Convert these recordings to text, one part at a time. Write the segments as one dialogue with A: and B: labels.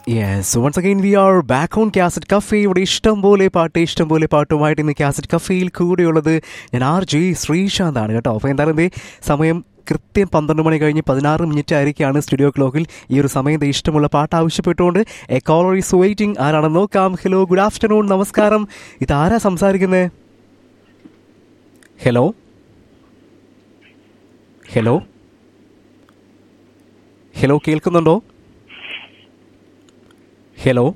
A: yes once again we are back on cassette cafe ഇവിടെ ഇഷ്ടം പോലെ പാട്ട് ഇഷ്ടം പോലെ പാട്ടുമായിട്ട് ഇന്ന് കാസറ്റ് കഫേയിൽ കൂടെയുള്ളത് ഞാൻ ആർ ജെ ശ്രീശാന്താണ് കേട്ടോ അപ്പോൾ എന്തായാലും ദേ സമയം കൃത്യം പന്ത്രണ്ട് മണി കഴിഞ്ഞ് പതിനാറ് മിനിറ്റ് ആയിരിക്കുകയാണ് സ്റ്റുഡിയോ ക്ലോക്കിൽ ഈ ഒരു സമയത്ത് ഇഷ്ടമുള്ള പാട്ട് ആവശ്യപ്പെട്ടുകൊണ്ട് എ കോളർ ഈസ് വെയിറ്റിംഗ് ആരാണെന്ന് നോക്കാം ഹലോ ഗുഡ് ആഫ്റ്റർനൂൺ നമസ്കാരം ഇതാരാ സംസാരിക്കുന്നത് ഹലോ ഹലോ ഹലോ കേൾക്കുന്നുണ്ടോ ഹലോ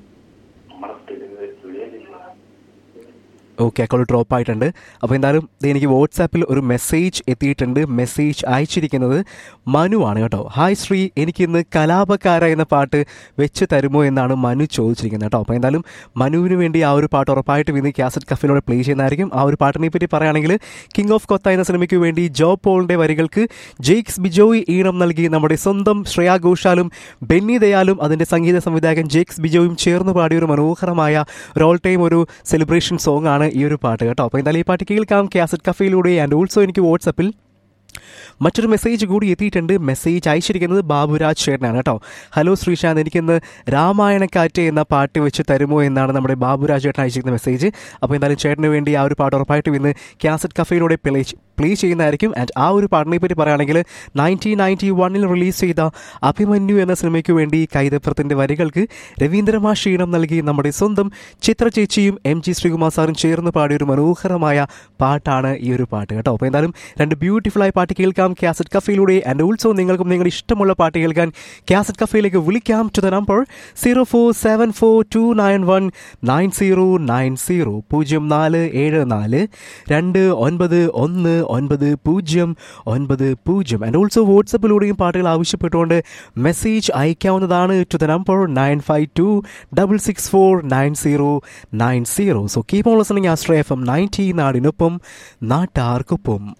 A: ഓക്കെ അക്കൗണ്ട് ഡ്രോപ്പ് ആയിട്ടുണ്ട് അപ്പോൾ എന്തായാലും ദേ എനിക്ക് വാട്സാപ്പിൽ ഒരു മെസ്സേജ് എത്തിയിട്ടുണ്ട് മെസ്സേജ് അയച്ചിരിക്കുന്നത് മനു ആണ് കേട്ടോ ഹായ് ശ്രീ എനിക്കിന്ന് കലാപക്കാര എന്ന പാട്ട് വെച്ച് തരുമോ എന്നാണ് മനു ചോദിച്ചിരിക്കുന്നത് കേട്ടോ അപ്പോൾ എന്തായാലും മനുവിന് വേണ്ടി ആ ഒരു പാട്ട് ഉറപ്പായിട്ടും ഇന്ന് കാസറ്റ് കഫിലൂടെ പ്ലേ ചെയ്യുന്നതായിരിക്കും ആ ഒരു പാട്ടിനെ പറ്റി പറയുകയാണെങ്കിൽ കിങ് ഓഫ് കൊത്ത എന്ന സിനിമയ്ക്ക് വേണ്ടി ജോ പോളിൻ്റെ വരികൾക്ക് ജെയ്ക്സ് ബിജോയ് ഈണം നൽകി നമ്മുടെ സ്വന്തം ശ്രേയ ഘോഷാലും ബെന്നി ദയാലും അതിൻ്റെ സംഗീത സംവിധായകൻ ജെയ്ക്സ് ബിജോയും ചേർന്ന് പാടിയ ഒരു മനോഹരമായ റോൾ ടൈം ഒരു സെലിബ്രേഷൻ സോങ് ആണ് ഈ ഒരു പാട്ട് കേട്ടോ അപ്പോൾ എന്തായാലും ഈ പാട്ട് കേൾക്കാം കാസറ്റ് കഫയിലൂടെ ആൻഡ് ഓൾസോ എനിക്ക് വാട്സപ്പിൽ മറ്റൊരു മെസ്സേജ് കൂടി എത്തിയിട്ടുണ്ട് മെസ്സേജ് അയച്ചിരിക്കുന്നത് ബാബുരാജ് ചേട്ടനാണ് കേട്ടോ ഹലോ ശ്രീശാന്ത് എനിക്കിന്ന് രാമായണക്കാറ്റ് എന്ന പാട്ട് വെച്ച് തരുമോ എന്നാണ് നമ്മുടെ ബാബുരാജ് ചേട്ടൻ അയച്ചിരിക്കുന്ന മെസ്സേജ് അപ്പോൾ എന്തായാലും ചേട്ടന് വേണ്ടി ആ ഒരു പാട്ട് ഉറപ്പായിട്ടും ഇന്ന് കാസറ്റ് കഫയിലൂടെ പ്ലേ പ്ലേ ചെയ്യുന്നതായിരിക്കും ആൻഡ് ആ ഒരു പാട്ടിനെ പറ്റി പറയുകയാണെങ്കിൽ നയൻറ്റീൻ നയൻറ്റി വണ്ണിൽ റിലീസ് ചെയ്ത അഭിമന്യു എന്ന സിനിമയ്ക്ക് വേണ്ടി കൈതപ്രത്തിൻ്റെ വരികൾക്ക് രവീന്ദ്രമാ ക്ഷീണം നൽകി നമ്മുടെ സ്വന്തം ചിത്ര ചേച്ചിയും എം ജി ശ്രീകുമാർ സാറും ചേർന്ന് പാടിയ ഒരു മനോഹരമായ പാട്ടാണ് ഈ ഒരു പാട്ട് കേട്ടോ അപ്പോൾ എന്തായാലും രണ്ട് ബ്യൂട്ടിഫുൾ ആയ പാട്ട് കേൾക്കാം കാസറ്റ് കഫയിലൂടെ ആൻഡ് ഓൾസോ നിങ്ങൾക്കും നിങ്ങളുടെ ഇഷ്ടമുള്ള പാട്ട് കേൾക്കാൻ കാസറ്റ് കഫയിലേക്ക് വിളിക്കാം to the number zero four seven four two nine one nine zero nine zero പൂജ്യം നാല് ഏഴ് നാല് രണ്ട് ഒൻപത് ഒന്ന് ഒൻപത് പൂജ്യം ഒൻപത് പൂജ്യം ആൻഡ് ഓൾസോ വാട്സപ്പിലൂടെയും പാട്ടുകൾ ആവശ്യപ്പെട്ടുകൊണ്ട് മെസ്സേജ് അയക്കാവുന്നതാണ് to the number nine five two double six four nine zero nine zero so keep on listening ആസ്ട്രേ എഫ് എം നയൻറ്റി നാടിനൊപ്പം നാട്ടാർക്കൊപ്പം